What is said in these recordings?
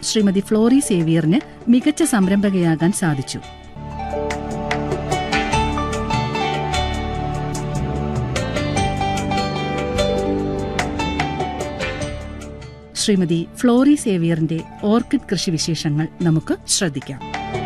ശ്രീമതി ഫ്ലോറി സേവിയറിന് മികച്ച സംരംഭകയാകാൻ സാധിച്ചു ശ്രീമതി ഫ്ലോറി സേവിയറിന്റെ ഓർക്കിഡ് കൃഷി വിശേഷങ്ങൾ നമുക്ക് ശ്രദ്ധിക്കാം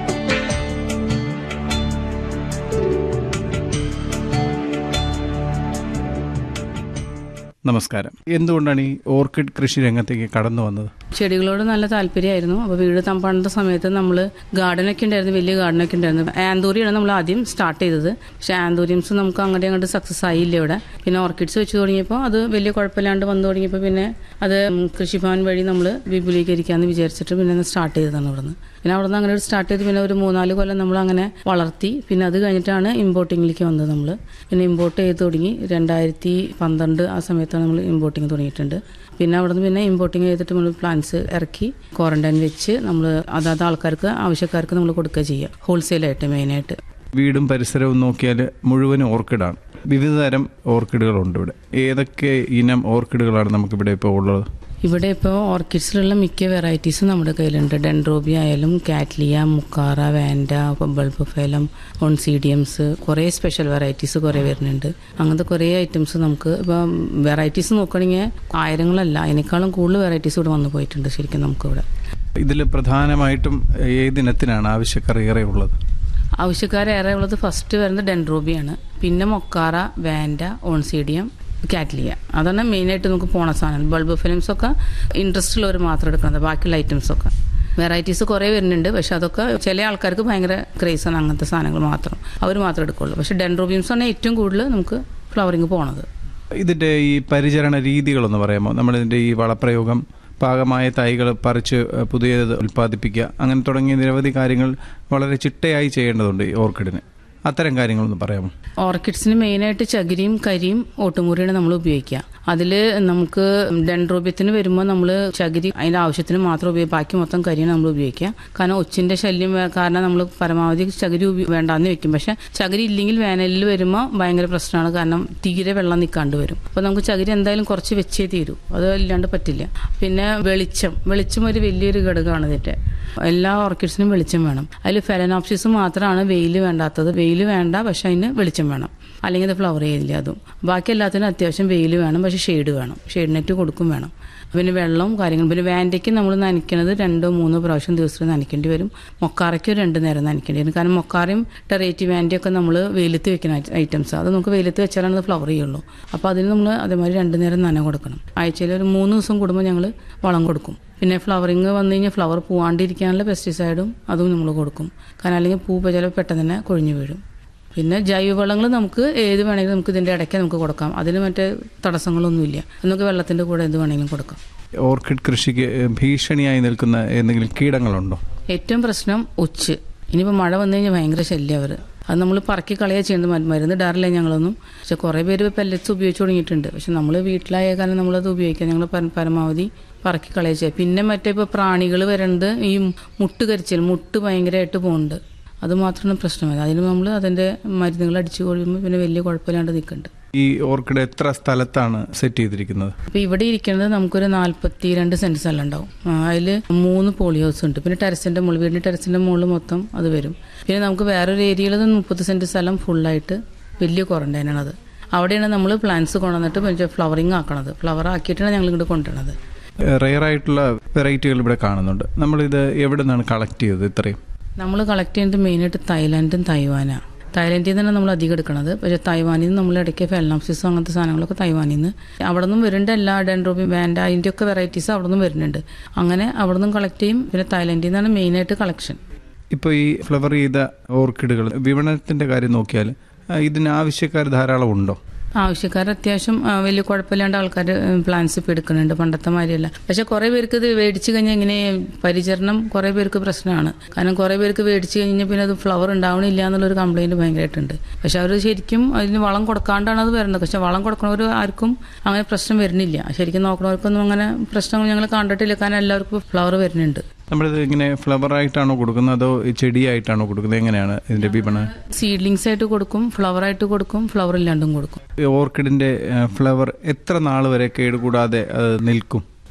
നമസ്കാരം എന്തുകൊണ്ടാണ് ഈ ഓർക്കിഡ് കൃഷി രംഗത്തേക്ക് കടന്നു വന്നത് ചെടികളോട് നല്ല താല്പര്യമായിരുന്നു അപ്പോൾ വീട് തമ്പാണ്ട സമയത്ത് നമ്മൾ ഗാർഡനൊക്കെ ഉണ്ടായിരുന്നു വലിയ ഗാർഡനൊക്കെ ഉണ്ടായിരുന്നു ആന്തൂരിയാണ് നമ്മൾ ആദ്യം സ്റ്റാർട്ട് ചെയ്തത് പക്ഷേ ആന്തൂരിയംസ് നമുക്ക് അങ്ങോട്ട് അങ്ങോട്ട് സക്സസ് ആയില്ല ഇവിടെ പിന്നെ ഓർക്കിഡ്സ് വെച്ച് തുടങ്ങിയപ്പോൾ അത് വലിയ കുഴപ്പമില്ലാണ്ട് വന്നു തുടങ്ങിയപ്പോൾ പിന്നെ അത് കൃഷിഭവൻ വഴി നമ്മൾ വിപുലീകരിക്കാമെന്ന് വിചാരിച്ചിട്ട് പിന്നെ സ്റ്റാർട്ട് ചെയ്തതാണ് ഇവിടുന്ന് പിന്നെ അവിടെ നിന്ന് അങ്ങനെ സ്റ്റാർട്ട് ചെയ്ത് പിന്നെ ഒരു മൂന്നാല് കൊല്ലം നമ്മൾ അങ്ങനെ വളർത്തി പിന്നെ അത് കഴിഞ്ഞിട്ടാണ് ഇമ്പോർട്ടിങ്ങിലേക്ക് വന്നത് നമ്മൾ പിന്നെ ഇമ്പോർട്ട് ചെയ്ത് തുടങ്ങി രണ്ടായിരത്തി പന്ത്രണ്ട് ആ സമയത്താണ് നമ്മൾ ഇമ്പോർട്ടിങ് തുടങ്ങിയിട്ടുണ്ട് പിന്നെ അവിടെ നിന്ന് പിന്നെ ഇമ്പോർട്ടിങ് ചെയ്തിട്ട് നമ്മൾ പ്ലാന്റ്സ് ഇറക്കി ക്വാറന്റൈൻ വെച്ച് നമ്മൾ അതാത് ആൾക്കാർക്ക് ആവശ്യക്കാർക്ക് നമ്മൾ കൊടുക്കുക ചെയ്യുക ഹോൾസെയിലായിട്ട് മെയിനായിട്ട് വീടും പരിസരവും നോക്കിയാൽ മുഴുവനും ഓർക്കിഡാണ് വിവിധ തരം ഓർക്കിഡുകളുണ്ട് ഇവിടെ ഏതൊക്കെ ഇനം ഓർക്കിഡുകളാണ് നമുക്കിവിടെ ഇപ്പോൾ ഉള്ളത് ഇവിടെ ഇപ്പോൾ ഓർക്കിഡ്സിലുള്ള മിക്ക വെറൈറ്റീസും നമ്മുടെ കയ്യിലുണ്ട് ഡെൻഡ്രോബി ആയാലും cattleya mokara vanda bulbophyllum oncidiums കുറേ സ്പെഷ്യൽ വെറൈറ്റീസ് കുറേ വരുന്നുണ്ട് അങ്ങനത്തെ കുറേ ഐറ്റംസ് നമുക്ക് ഇപ്പം വെറൈറ്റീസ് നോക്കുകയാണെങ്കിൽ ആയിരങ്ങളല്ല അതിനേക്കാളും കൂടുതൽ വെറൈറ്റീസ് ഇവിടെ വന്നു പോയിട്ടുണ്ട് ശരിക്കും നമുക്കിവിടെ ഇതിൽ പ്രധാനമായിട്ടും ഏതിനത്തിനാണ് ആവശ്യക്കാർ ഏറെ ഉള്ളത് ആവശ്യക്കാരേറെ ഉള്ളത് ഫസ്റ്റ് വരുന്നത് ഡെൻഡ്രോബിയാണ് പിന്നെ മൊക്കാറ വാൻഡ ഓൺസീഡിയം കാറ്റ്ലിയ അതാണ് മെയിനായിട്ട് നമുക്ക് പോണ സാധനം ബൾബ് ഫിലിംസ് ഒക്കെ ഇൻട്രസ്റ്റ് ഉള്ളവർ മാത്രം എടുക്കുന്നത് ബാക്കിയുള്ള ഐറ്റംസ് ഒക്കെ വെറൈറ്റീസ് കുറേ വരുന്നുണ്ട് പക്ഷെ അതൊക്കെ ചില ആൾക്കാർക്ക് ഭയങ്കര ക്രേസാണ് അങ്ങനത്തെ സാധനങ്ങൾ മാത്രം അവർ മാത്രം എടുക്കുള്ളൂ പക്ഷെ ഡെൻഡ്രോബിയംസ് ആണ് ഏറ്റവും കൂടുതൽ നമുക്ക് ഫ്ലവറിങ് പോണത് ഇതിൻ്റെ ഈ പരിചരണ രീതികളൊന്ന് പറയാമോ നമ്മളിതിൻ്റെ ഈ വളപ്രയോഗം പാകമായ തൈകൾ പറിച്ച് പുതിയത് ഉൽപ്പാദിപ്പിക്കുക അങ്ങനെ തുടങ്ങിയ നിരവധി കാര്യങ്ങൾ വളരെ ചിട്ടയായി ചെയ്യേണ്ടതുണ്ട് ഈ ഓർക്കിഡിന് അത്തരം കാര്യങ്ങളൊന്ന് പറയാമോ ഓർക്കിഡ്സിന് മെയിനായിട്ട് ചകിരിയും കരിയും ഓട്ടുമുറിയാണ് നമ്മൾ ഉപയോഗിക്കുക അതിൽ നമുക്ക് ഡെൻഡ്രോബ്യത്തിന് വരുമ്പോൾ നമ്മൾ ചകിരി അതിൻ്റെ ആവശ്യത്തിന് മാത്രം ഉപയോഗിക്കുക ബാക്കി മൊത്തം കരിയാണ് നമ്മൾ ഉപയോഗിക്കുക കാരണം ഒച്ചിൻ്റെ ശല്യം വേ- കാരണം നമ്മൾ പരമാവധി ചകിരി ഉപ- വേണ്ടാന്ന് വെക്കും പക്ഷെ ചകിരി ഇല്ലെങ്കിൽ വേനലിൽ വരുമ്പോൾ ഭയങ്കര പ്രശ്നമാണ് കാരണം തീരെ വെള്ളം നിൽക്കാണ്ട് വരും അപ്പോൾ നമുക്ക് ചകിരി എന്തായാലും കുറച്ച് വെച്ചേ തീരൂ അത് ഇല്ലാണ്ട് പറ്റില്ല പിന്നെ വെളിച്ചം വെളിച്ചം ഒരു വലിയൊരു ഘടകമാണ് ഇതിൻ്റെ എല്ലാ ഓർക്കിഡ്സിനും വെളിച്ചം വേണം അതിൽ ഫെലനോപ്സിസ് മാത്രമാണ് വെയിൽ വേണ്ടാത്തത് വെയിൽ വേണ്ട പക്ഷെ അതിന് വെളിച്ചം വേണം അല്ലെങ്കിൽ അത് ഫ്ലവർ ചെയ്യില്ല അതും ബാക്കി എല്ലാത്തിനും അത്യാവശ്യം വെയിൽ വേണം പക്ഷെ ഷെയ്ഡ് വേണം ഷെയ്ഡ് നെറ്റ് കൊടുക്കും വേണം പിന്നെ വെള്ളവും കാര്യങ്ങളും പിന്നെ വാൻഡയ്ക്ക് നമ്മൾ നനയ്ക്കുന്നത് രണ്ടോ മൂന്നോ പ്രാവശ്യം ദിവസം നനയ്ക്കേണ്ടി വരും മൊക്കാറയ്ക്ക് രണ്ട് നേരം നനയ്ക്കേണ്ടി വരും കാരണം മൊക്കാറയും ടെറേറ്റി വാൻഡയും ഒക്കെ നമ്മൾ വെയിലത്ത് വെക്കുന്ന ഐറ്റംസ് അത് നമുക്ക് വെയിലത്ത് വെച്ചാലാണ് അത് ഫ്ലവർ ചെയ്യുള്ളൂ അപ്പോൾ അതിന് നമ്മൾ അതേമാതിരി രണ്ട് നേരം നന കൊടുക്കണം ആഴ്ചയിൽ ഒരു മൂന്ന് ദിവസം കൂടുമ്പോൾ ഞങ്ങൾ വളം കൊടുക്കും പിന്നെ ഫ്ലവറിങ് വന്നു കഴിഞ്ഞാൽ ഫ്ലവർ പോവാണ്ടിരിക്കാനുള്ള പെസ്റ്റിസൈഡും അതും നമ്മൾ കൊടുക്കും കാരണം അല്ലെങ്കിൽ പൂ ചിലപ്പോൾ പെട്ടെന്ന് തന്നെ കൊഴിഞ്ഞു വീഴും പിന്നെ ജൈവവളങ്ങൾ നമുക്ക് ഏത് വേണമെങ്കിലും നമുക്ക് ഇതിൻ്റെ ഇടയ്ക്ക് നമുക്ക് കൊടുക്കാം അതിന് മറ്റേ തടസ്സങ്ങളൊന്നുമില്ല നമുക്ക് വെള്ളത്തിൻ്റെ കൂടെ എന്ത് വേണമെങ്കിലും കൊടുക്കാം ഓർക്കിഡ് കൃഷിക്ക് ഭീഷണിയായി നിൽക്കുന്ന എന്തെങ്കിലും കീടങ്ങളുണ്ടോ ഏറ്റവും പ്രശ്നം ഉച്ച് ഇനിയിപ്പോൾ മഴ വന്നു കഴിഞ്ഞാൽ ഭയങ്കര ശല്യം അവർ അത് നമ്മൾ പറക്കി കളയുക ചെയ്യുന്നത് മ- മരുന്ന് ഇടാറില്ല ഞങ്ങളൊന്നും പക്ഷെ കുറേ പേര് പെല്ലറ്റ്സ് ഉപയോഗിച്ച് തുടങ്ങിയിട്ടുണ്ട് പക്ഷെ നമ്മൾ വീട്ടിലായ കാരണം നമ്മളത് ഉപയോഗിക്കാം ഞങ്ങൾ പര- പരമാവധി പറക്കി കളയുക ചെയ്യുക പിന്നെ മറ്റേ ഇപ്പോൾ പ്രാണികൾ വരുന്നത് ഈ മുട്ട് കരിച്ചൽ മുട്ട് ഭയങ്കരമായിട്ട് പോകുന്നുണ്ട് അത് മാത്രമാണ് പ്രശ്നം അതിന് നമ്മൾ അതിൻ്റെ മരുന്നുകൾ അടിച്ചു കഴിയുമ്പോൾ പിന്നെ വലിയ കുഴപ്പമില്ലാണ്ട് നിൽക്കുന്നുണ്ട് ഈ ഓർക്കിഡ് എത്ര സ്ഥലത്താണ് സെറ്റ് ചെയ്തിരിക്കുന്നത് അപ്പോൾ ഇവിടെ ഇരിക്കുന്നത് നമുക്കൊരു നാൽപ്പത്തി രണ്ട് സെൻറ്റ് സ്ഥലം ഉണ്ടാവും അതിൽ മൂന്ന് പോളി ഹൗസ് ഉണ്ട് പിന്നെ ടെറസിൻ്റെ മുകളിൽ വീടിൻ്റെ ടെറസിൻ്റെ മുകളിൽ മൊത്തം അത് വരും പിന്നെ നമുക്ക് വേറൊരു ഏരിയയിൽ മുപ്പത് സെൻറ്റ് സ്ഥലം ഫുള്ളായിട്ട് വലിയ ക്വാറന്റൈനാണ് അത് അവിടെയാണ് നമ്മൾ പ്ലാന്റ്സ് കൊണ്ടുവന്നിട്ട് മറ്റേ ഫ്ലവറിങ് ആക്കണത് ഫ്ലവർ ആക്കിയിട്ടാണ് ഞങ്ങൾ ഇങ്ങോട്ട് കൊണ്ടുവരണത് റെയർ ആയിട്ടുള്ള വെറൈറ്റികൾ ഇവിടെ കാണുന്നുണ്ട് നമ്മളിത് എവിടെ നിന്നാണ് കളക്ട് ചെയ്തത് ഇത്രയും നമ്മൾ കളക്ട് ചെയ്യുന്നത് മെയിനായിട്ട് തായ്ലാൻഡും തൈവാനാണ് തായ്ലാൻഡിൽ നിന്നാണ് നമ്മൾ അധികം എടുക്കുന്നത് പക്ഷേ തൈവാനിൽ നിന്ന് നമ്മൾ ഇടയ്ക്ക് ഫെലനോപ്സിസ് അങ്ങനത്തെ സാധനങ്ങളൊക്കെ തൈവാനിൽ നിന്ന് അവിടെ നിന്നും വരുന്നുണ്ട് എല്ലാ ഡെൻഡ്രോബി വാൻഡ അതിൻ്റെ ഒക്കെ വെറൈറ്റീസ് അവിടെ നിന്നും വരുന്നുണ്ട് അങ്ങനെ അവിടെ നിന്നും കളക്ട് ചെയ്യും പിന്നെ തായ്ലാൻഡിൽ നിന്നാണ് മെയിനായിട്ട് കളക്ഷൻ ഇപ്പോൾ ഈ ഫ്ലവർ ചെയ്ത ഓർക്കിഡുകൾ വിപണനത്തിന്റെ കാര്യം നോക്കിയാൽ ആ, ഇതിന് ആവശ്യക്കാർ ധാരാളം ഉണ്ടോ ആവശ്യക്കാർ അത്യാവശ്യം ആ, വലിയ കുഴപ്പമില്ലാണ്ട് ആൾക്കാർ പ്ലാൻസ് ഇപ്പം എടുക്കുന്നുണ്ട് പണ്ടത്തെ മാതിരിയല്ല പക്ഷെ കുറേ പേർക്ക് ഇത് മേടിച്ച് കഴിഞ്ഞാൽ ഇങ്ങനെ പരിചരണം കുറേ പേർക്ക് പ്രശ്നമാണ് കാരണം കുറേ പേർക്ക് മേടിച്ച് കഴിഞ്ഞാൽ പിന്നെ അത് ഫ്ലവർ ഉണ്ടാവണില്ല എന്നുള്ളൊരു കംപ്ലൈൻറ്റ് ഭയങ്കരമായിട്ടുണ്ട് പക്ഷെ അവർ ശരിക്കും അതിന് വളം കൊടുക്കാണ്ടാണ് അത് വരുന്നത് പക്ഷെ വളം കൊടുക്കണവർ ആർക്കും അങ്ങനെ പ്രശ്നം വരുന്നില്ല ശരിക്കും നോക്കണവർക്കൊന്നും അങ്ങനെ പ്രശ്നങ്ങൾ ഞങ്ങൾ കണ്ടിട്ടില്ല കാരണം എല്ലാവർക്കും ഫ്ലവർ വരുന്നുണ്ട് നമ്മളിത് ഇങ്ങനെ ഫ്ലവർ ആയിട്ടാണോ കൊടുക്കുന്നത് അതോ ഈ ചെടിയായിട്ടാണോ കൊടുക്കുന്നത് എങ്ങനെയാണ് ഇതിന്റെ വിപണനം സീഡ്ലിങ്സ് ആയിട്ട് കൊടുക്കും ഫ്ലവർ ആയിട്ട് കൊടുക്കും ഫ്ലവർ ഇല്ലാണ്ടും കൊടുക്കും ഈ ഓർക്കിഡിന്റെ ഫ്ലവർ എത്ര നാൾ വരെ കേടുകൂടാതെ അത് നിൽക്കും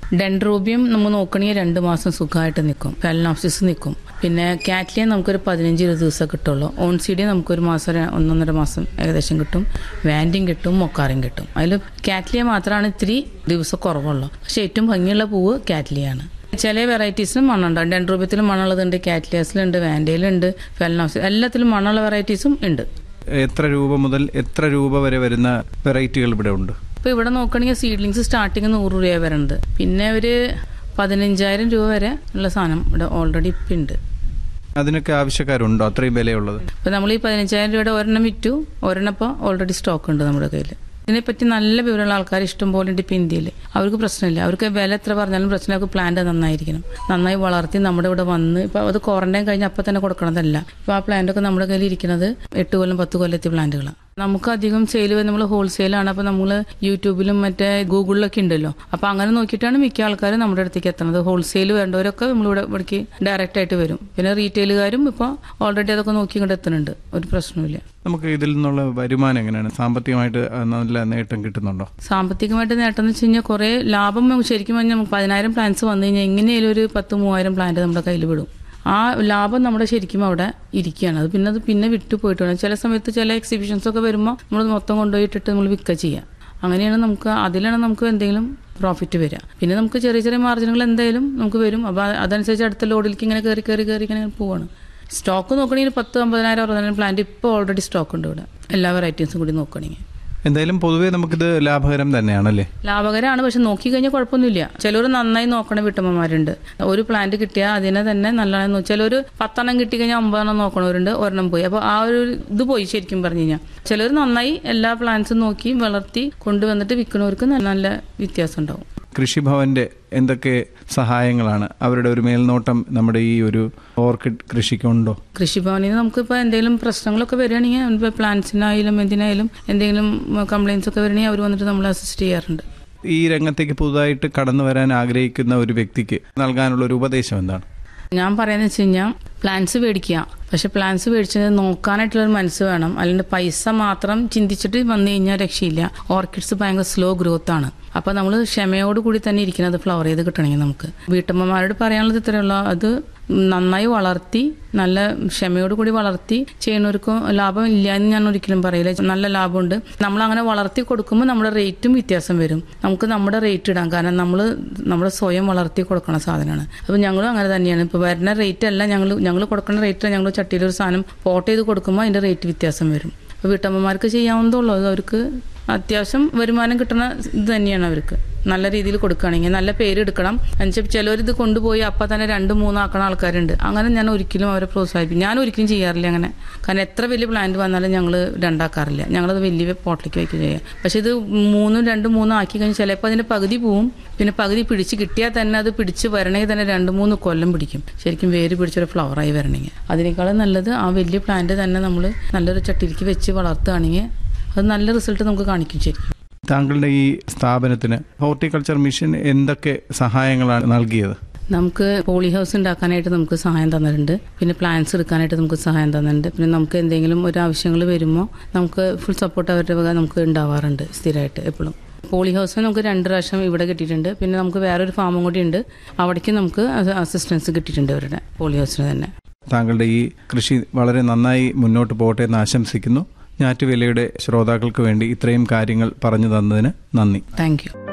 ഡെൻഡ്രോബിയം നമ്മൾ നോക്കണമെങ്കിൽ രണ്ട് മാസം സുഖമായിട്ട് നിൽക്കും ഫെലനോപ്സിസ് നിൽക്കും പിന്നെ കാറ്റ്ലിയ നമുക്കൊരു പതിനഞ്ച് ഇരുപത് ദിവസം കിട്ടുള്ളൂ ഓൺസീഡിയ നമുക്കൊരു മാസം ര- ഒന്നൊന്നര മാസം ഏകദേശം കിട്ടും വാൻഡിയും കിട്ടും മൊക്കാറും കിട്ടും അതിൽ കാറ്റ്ലിയ മാത്രമാണ് ഇത്തിരി ദിവസം കുറവുള്ളൂ പക്ഷെ ഏറ്റവും ഭംഗിയുള്ള പൂവ് കാറ്റ്ലിയാണ് ചില വെറൈറ്റീസിനും മണ്ണുണ്ടാവും ഡെൻഡ്രോബിയത്തിലും മണ്ണുള്ളതുണ്ട് കാറ്റ്ലിയസിലുണ്ട് വാൻഡയിലുണ്ട് ഫെലനോപ്സിസ് എല്ലാത്തിലും മണ്ണുള്ള വെറൈറ്റീസും ഉണ്ട് എത്ര രൂപ മുതൽ എത്ര രൂപ വരെ വരുന്ന വെറൈറ്റികൾ ഇവിടെ ഉണ്ട് ഇപ്പൊ ഇവിടെ നോക്കുകയാണെങ്കിൽ സീഡ്ലിങ്സ് സ്റ്റാർട്ടിങ് നൂറ് രൂപ വരുന്നത് പിന്നെ ഒരു പതിനഞ്ചായിരം രൂപ വരെ ഉള്ള സാധനം ഇവിടെ ഓൾറെഡി ഇപ്പം ഉണ്ട് അതിനൊക്കെ ആവശ്യക്കാരുണ്ടോ അത്രയും വിലയുള്ളത് ഇപ്പൊ നമ്മൾ ഈ പതിനഞ്ചായിരം രൂപയുടെ ഒരെണ്ണം വിറ്റു ഒരെണ്ണം ഇപ്പോൾ ഓൾറെഡി സ്റ്റോക്ക് ഉണ്ട് നമ്മുടെ കയ്യിൽ ഇതിനെപ്പറ്റി നല്ല വിവരമുള്ള ആൾക്കാർ ഇഷ്ടം പോലെ ഉണ്ട് ഇപ്പം ഇന്ത്യയിൽ അവർക്ക് പ്രശ്നമില്ല അവർക്ക് വില എത്ര പറഞ്ഞാലും പ്രശ്നമില്ല അവർക്ക് പ്ലാന്റ് നന്നായിരിക്കണം നന്നായി വളർത്തി നമ്മുടെ ഇവിടെ വന്ന് ഇപ്പൊ അത് ക്വാറന്റൈൻ കഴിഞ്ഞ് അപ്പം തന്നെ കൊടുക്കണതല്ല ഇപ്പൊ ആ പ്ലാന്റ് ഒക്കെ നമ്മുടെ കയ്യിൽ ഇരിക്കുന്നത് എട്ട് കൊല്ലം പത്ത് കൊല്ലത്തെ പ്ലാന്റുകളാണ് നമുക്ക് അധികം സെയിൽ നമ്മൾ ഹോൾസെയിലാണ് അപ്പൊ നമ്മൾ യൂട്യൂബിലും മറ്റേ ഗൂഗിളിലൊക്കെ ഉണ്ടല്ലോ അപ്പൊ അങ്ങനെ നോക്കിയിട്ടാണ് മിക്ക ആൾക്കാരും നമ്മുടെ അടുത്തേക്ക് എത്തുന്നത് ഹോൾസെയിൽ വേണ്ടവരൊക്കെ നമ്മളിവിടെ ഇവിടേക്ക് ഡയറക്റ്റ് ആയിട്ട് വരും പിന്നെ റീറ്റെയിലുകാരും ഇപ്പോൾ ഓൾറെഡി അതൊക്കെ നോക്കി ഇങ്ങോട്ട് എത്തുന്നുണ്ട് ഒരു പ്രശ്നവുമില്ല നമുക്ക് ഇതിൽ നിന്നുള്ള വരുമാനം എങ്ങനെയാണ് സാമ്പത്തികമായിട്ട് നല്ല നേട്ടം കിട്ടുന്നുണ്ടോ സാമ്പത്തികമായിട്ട് നേട്ടം എന്ന് വെച്ച് കഴിഞ്ഞാൽ കുറെ ലാഭം നമുക്ക് ശരിക്കും പറഞ്ഞാൽ നമുക്ക് പതിനായിരം പ്ലാന്റ്സ് വന്നു കഴിഞ്ഞാൽ എങ്ങനെയായാലും ഒരു പത്ത് മൂവായിരം പ്ലാന്റ് നമ്മുടെ കയ്യിൽ വിടും ആ ലാഭം നമ്മുടെ ശരിക്കും അവിടെ ഇരിക്കുകയാണ് അത് പിന്നെ അത് പിന്നെ വിട്ടു പോയിട്ട് വേണം ചില സമയത്ത് ചില എക്സിബിഷൻസ് ഒക്കെ വരുമ്പോൾ നമ്മൾ മൊത്തം കൊണ്ടുപോയിട്ടിട്ട് നമ്മൾ വിൽക്കുക ചെയ്യുക അങ്ങനെയാണ് നമുക്ക് അതിലാണ് നമുക്ക് എന്തെങ്കിലും പ്രോഫിറ്റ് വരിക പിന്നെ നമുക്ക് ചെറിയ ചെറിയ മാർജിനുകൾ എന്തായാലും നമുക്ക് വരും അപ്പോൾ അതനുസരിച്ച് അടുത്ത ലോഡിലേക്ക് ഇങ്ങനെ കയറി കയറി കയറി ഇങ്ങനെ പോവാണ് സ്റ്റോക്ക് നോക്കണമെങ്കിൽ പത്ത് അമ്പതിനായിരം അറുപതിനായിരം പ്ലാന്റ് ഇപ്പോൾ ഓൾറെഡി സ്റ്റോക്ക് ഉണ്ട് ഇവിടെ എല്ലാ വെറൈറ്റീസും കൂടി നോക്കണമെങ്കിൽ എന്തായാലും പൊതുവേ നമുക്കിത് ലാഭകരം തന്നെയാണല്ലേ ലാഭകരമാണ് പക്ഷെ നോക്കി കഴിഞ്ഞാൽ കുഴപ്പമൊന്നുമില്ല ചിലർ നന്നായി നോക്കണ വീട്ടമ്മമാരുണ്ട് ഒരു പ്ലാന്റ് കിട്ടിയാൽ അതിനെ തന്നെ നല്ലതാണ് ചിലർ പത്തെണ്ണം കിട്ടി കഴിഞ്ഞാൽ ഒമ്പതെണ്ണം നോക്കണവരുണ്ട് ഒരെണ്ണം പോയി അപ്പോൾ ആ ഒരു ഇത് പോയി ശരിക്കും പറഞ്ഞു കഴിഞ്ഞാൽ ചിലർ നന്നായി എല്ലാ പ്ലാന്റ്സും നോക്കി വളർത്തി കൊണ്ടുവന്നിട്ട് വിൽക്കുന്നവർക്ക് നല്ല നല്ല വ്യത്യാസം ഉണ്ടാവും കൃഷിഭവന്റെ എന്തൊക്കെ സഹായങ്ങളാണ് അവരുടെ ഒരു മേൽനോട്ടം നമ്മുടെ ഈ ഒരു ഓർക്കിഡ് കൃഷിക്കുണ്ടോ കൃഷിഭവനിൽ നിന്ന് നമുക്കിപ്പോൾ എന്തെങ്കിലും പ്രശ്നങ്ങളൊക്കെ വരികയാണെങ്കിൽ ഇപ്പോൾ പ്ലാന്റ്സിനായാലും എന്തിനായാലും എന്തെങ്കിലും കംപ്ലയിൻസ് ഒക്കെ വരികയാണെങ്കിൽ അവർ വന്നിട്ട് നമ്മളെ അസിസ്റ്റ് ചെയ്യാറുണ്ട് ഈ രംഗത്തേക്ക് പുതുതായിട്ട് കടന്നു വരാൻ ആഗ്രഹിക്കുന്ന ഒരു വ്യക്തിക്ക് നൽകാനുള്ള ഒരു ഉപദേശം എന്താണ് ഞാൻ പറയുന്നത് വെച്ച് കഴിഞ്ഞാൽ പ്ലാൻസ് മേടിക്കുക പക്ഷെ പ്ലാൻസ് മേടിച്ചത് നോക്കാനായിട്ടുള്ള ഒരു മനസ്സ് വേണം അല്ലാണ്ട് പൈസ മാത്രം ചിന്തിച്ചിട്ട് വന്നു കഴിഞ്ഞാൽ രക്ഷയില്ല ഓർക്കിഡ്സ് ഭയങ്കര സ്ലോ ഗ്രോത്ത് ആണ് അപ്പൊ നമ്മൾ ക്ഷമയോട് കൂടി തന്നെ ഇരിക്കുന്നത് ഫ്ലവർ ചെയ്ത് കിട്ടണമെങ്കിൽ നമുക്ക് വീട്ടമ്മമാരോട് പറയാനുള്ളത് ഇത്രയുള്ള അത് നന്നായി വളർത്തി നല്ല ക്ഷമയോട് കൂടി വളർത്തി ചെയ്യുന്നവർക്ക് ലാഭം ഇല്ല എന്ന് ഞാൻ ഒരിക്കലും പറയില്ല നല്ല ലാഭമുണ്ട് നമ്മൾ അങ്ങനെ വളർത്തി കൊടുക്കുമ്പോൾ നമ്മുടെ റേറ്റും വ്യത്യാസം വരും നമുക്ക് നമ്മുടെ റേറ്റ് ഇടാം കാരണം നമ്മൾ നമ്മുടെ സ്വയം വളർത്തി കൊടുക്കണ സാധനമാണ് അപ്പോൾ ഞങ്ങളും അങ്ങനെ തന്നെയാണ് ഇപ്പോൾ വരുന്ന റേറ്റ് അല്ല ഞങ്ങൾ ഞങ്ങൾ കൊടുക്കുന്ന റേറ്റ് ഞങ്ങൾ ചട്ടിയിൽ ഒരു സാധനം പോട്ട് ചെയ്ത് കൊടുക്കുമ്പോൾ അതിന്റെ റേറ്റ് വ്യത്യാസം വരും അപ്പോൾ വീട്ടമ്മമാർക്ക് ചെയ്യാവുന്നതുള്ളൂ അത് അവർക്ക് അത്യാവശ്യം വരുമാനം കിട്ടുന്ന ഇത് തന്നെയാണ് അവർക്ക് നല്ല രീതിയിൽ കൊടുക്കുകയാണെങ്കിൽ നല്ല പേര് എടുക്കണം എന്നുവെച്ചാൽ ചിലവർ ഇത് കൊണ്ടുപോയി അപ്പം തന്നെ രണ്ട് മൂന്നാക്കണ ആൾക്കാരുണ്ട് അങ്ങനെ ഞാൻ ഒരിക്കലും അവരെ പ്രോത്സാഹിപ്പിക്കും ഞാൻ ഒരിക്കലും ചെയ്യാറില്ല അങ്ങനെ കാരണം എത്ര വലിയ പ്ലാന്റ് വന്നാലും ഞങ്ങൾ രണ്ടാക്കാറില്ല ഞങ്ങളത് വലിയ പോട്ടിലേക്ക് വയ്ക്കുക ചെയ്യുക പക്ഷെ ഇത് മൂന്നും രണ്ടും മൂന്നും ആക്കി കഴിഞ്ഞാൽ ചിലപ്പോൾ അതിന്റെ പകുതി പോവും പിന്നെ പകുതി പിടിച്ച് കിട്ടിയാൽ തന്നെ അത് പിടിച്ച് വരണമെങ്കിൽ തന്നെ രണ്ട് മൂന്ന് കൊല്ലം പിടിക്കും ശരിക്കും വേര് പിടിച്ചൊരു ഫ്ലവറായി വരണമെങ്കിൽ അതിനേക്കാളും നല്ലത് ആ വലിയ പ്ലാന്റ് തന്നെ നമ്മൾ നല്ലൊരു ചട്ടിയിലേക്ക് വെച്ച് വളർത്തുകയാണെങ്കിൽ അത് നല്ല റിസൾട്ട് നമുക്ക് കാണിക്കും ശരിക്കും താങ്കളുടെ ഈ സ്ഥാപനത്തിന് ഹോർട്ടിക്കൾച്ചർ മിഷൻ എന്തൊക്കെ സഹായങ്ങളാണ് നൽകിയത് നമുക്ക് പോളി ഹൗസ് ഉണ്ടാക്കാനായിട്ട് നമുക്ക് സഹായം തന്നിട്ടുണ്ട് പിന്നെ പ്ലാൻസ് എടുക്കാനായിട്ട് നമുക്ക് സഹായം തന്നിട്ടുണ്ട് പിന്നെ നമുക്ക് എന്തെങ്കിലും ഒരു ആവശ്യങ്ങൾ വരുമ്പോൾ നമുക്ക് ഫുൾ സപ്പോർട്ട് അവരുടെ വക നമുക്ക് ഉണ്ടാവാറുണ്ട് സ്ഥിരമായിട്ട് എപ്പോഴും പോളി ഹൗസിന് നമുക്ക് രണ്ട് പ്രാവശ്യം ഇവിടെ കിട്ടിയിട്ടുണ്ട് പിന്നെ നമുക്ക് വേറൊരു ഫാമും കൂടി ഉണ്ട് അവിടേക്ക് നമുക്ക് അസിസ്റ്റൻസ് കിട്ടിയിട്ടുണ്ട് അവരുടെ പോളി ഹൗസിന് തന്നെ താങ്കളുടെ ഈ കൃഷി വളരെ നന്നായി മുന്നോട്ട് പോകട്ടെ എന്ന് ആശംസിക്കുന്നു ഞാറ്റുവേലയുടെ ശ്രോതാക്കൾക്ക് വേണ്ടി ഇത്രയും കാര്യങ്ങൾ പറഞ്ഞു തന്നതിന് നന്ദി താങ്ക് യു